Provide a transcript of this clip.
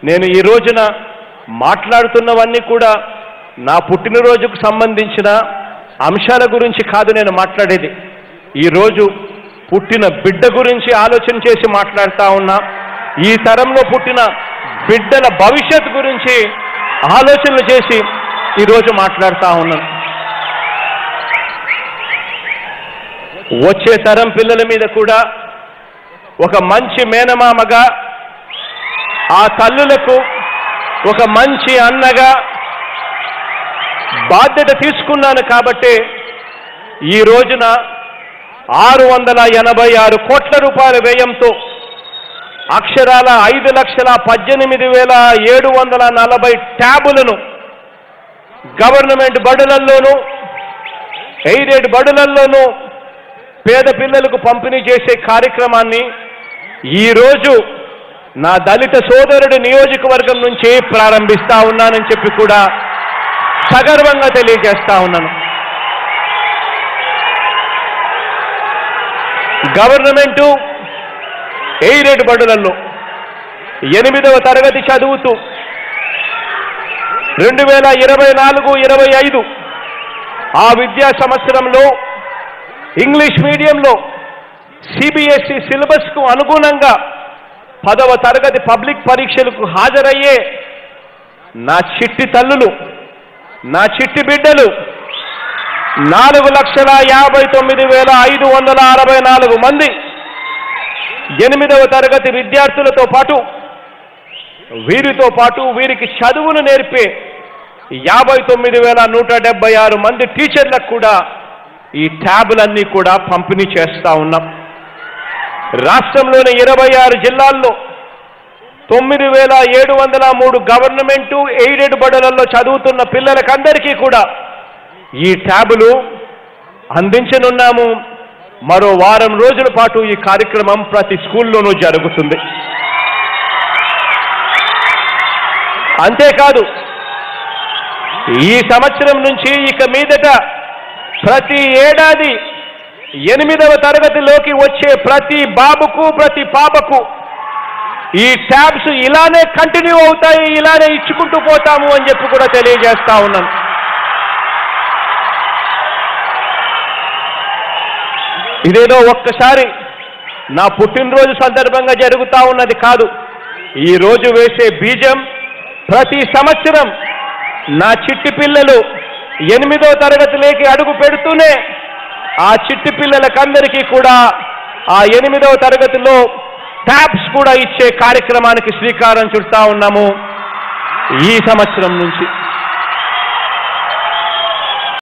నేను ఈ రోజున మాట్లాడుతున్నవన్నీ కూడా నా పుట్టినరోజుకు సంబంధించిన అంశాల గురించి కాదు నేను మాట్లాడేది ఈరోజు పుట్టిన బిడ్డ గురించి ఆలోచన చేసి మాట్లాడుతా ఉన్నా ఈ తరంలో పుట్టిన బిడ్డల భవిష్యత్ గురించి ఆలోచనలు చేసి ఈరోజు మాట్లాడుతా ఉన్నాను వచ్చే తరం పిల్లల మీద కూడా ఒక మంచి మేనమామగా ఆ తల్లులకు ఒక మంచి అన్నగా బాధ్యత తీసుకున్నాను కాబట్టి ఈ రోజున ఆరు వందల ఎనభై ఆరు కోట్ల రూపాయల వ్యయంతో అక్షరాల ఐదు లక్షల పద్దెనిమిది వేల ఏడు వందల నలభై ట్యాబులను గవర్నమెంట్ బడులల్లోనూ ఎయిడెడ్ బడులల్లోనూ పేద పిల్లలకు పంపిణీ చేసే కార్యక్రమాన్ని ఈరోజు నా దళిత సోదరుడి నియోజకవర్గం నుంచి ప్రారంభిస్తా ఉన్నానని చెప్పి కూడా సగర్వంగా తెలియజేస్తా ఉన్నాను గవర్నమెంటు ఎయిడెడ్ బడులలో ఎనిమిదవ తరగతి చదువుతూ రెండు వేల ఇరవై నాలుగు ఇరవై ఐదు ఆ విద్యా సంవత్సరంలో ఇంగ్లీష్ మీడియంలో సిబిఎస్ఈ సిలబస్కు అనుగుణంగా పదవ తరగతి పబ్లిక్ పరీక్షలకు హాజరయ్యే నా చిట్టి తల్లులు నా చిట్టి బిడ్డలు నాలుగు లక్షల యాభై తొమ్మిది వేల ఐదు వందల అరవై నాలుగు మంది ఎనిమిదవ తరగతి విద్యార్థులతో పాటు వీరితో పాటు వీరికి చదువును నేర్పే యాభై తొమ్మిది వేల నూట డెబ్బై ఆరు మంది టీచర్లకు కూడా ఈ ట్యాబులన్నీ కూడా పంపిణీ చేస్తా ఉన్నాం రాష్ట్రంలోని ఇరవై ఆరు జిల్లాల్లో తొమ్మిది వేల ఏడు వందల మూడు గవర్నమెంటు ఎయిడెడ్ బడులలో చదువుతున్న పిల్లలకందరికీ కూడా ఈ ట్యాబులు అందించనున్నాము మరో వారం రోజుల పాటు ఈ కార్యక్రమం ప్రతి స్కూల్లోనూ జరుగుతుంది అంతేకాదు ఈ సంవత్సరం నుంచి ఇక మీదట ప్రతి ఏడాది ఎనిమిదవ తరగతిలోకి వచ్చే ప్రతి బాబుకు ప్రతి పాపకు ఈ ట్యాబ్స్ ఇలానే కంటిన్యూ అవుతాయి ఇలానే ఇచ్చుకుంటూ పోతాము అని చెప్పి కూడా తెలియజేస్తా ఉన్నాను ఇదేదో ఒక్కసారి నా పుట్టినరోజు సందర్భంగా జరుగుతా ఉన్నది కాదు ఈ రోజు వేసే బీజం ప్రతి సంవత్సరం నా చిట్టి పిల్లలు ఎనిమిదో తరగతిలోకి అడుగు పెడుతూనే ఆ చిట్టి పిల్లలకందరికీ కూడా ఆ ఎనిమిదవ తరగతిలో ట్యాబ్స్ కూడా ఇచ్చే కార్యక్రమానికి శ్రీకారం చుడతా ఉన్నాము ఈ సంవత్సరం నుంచి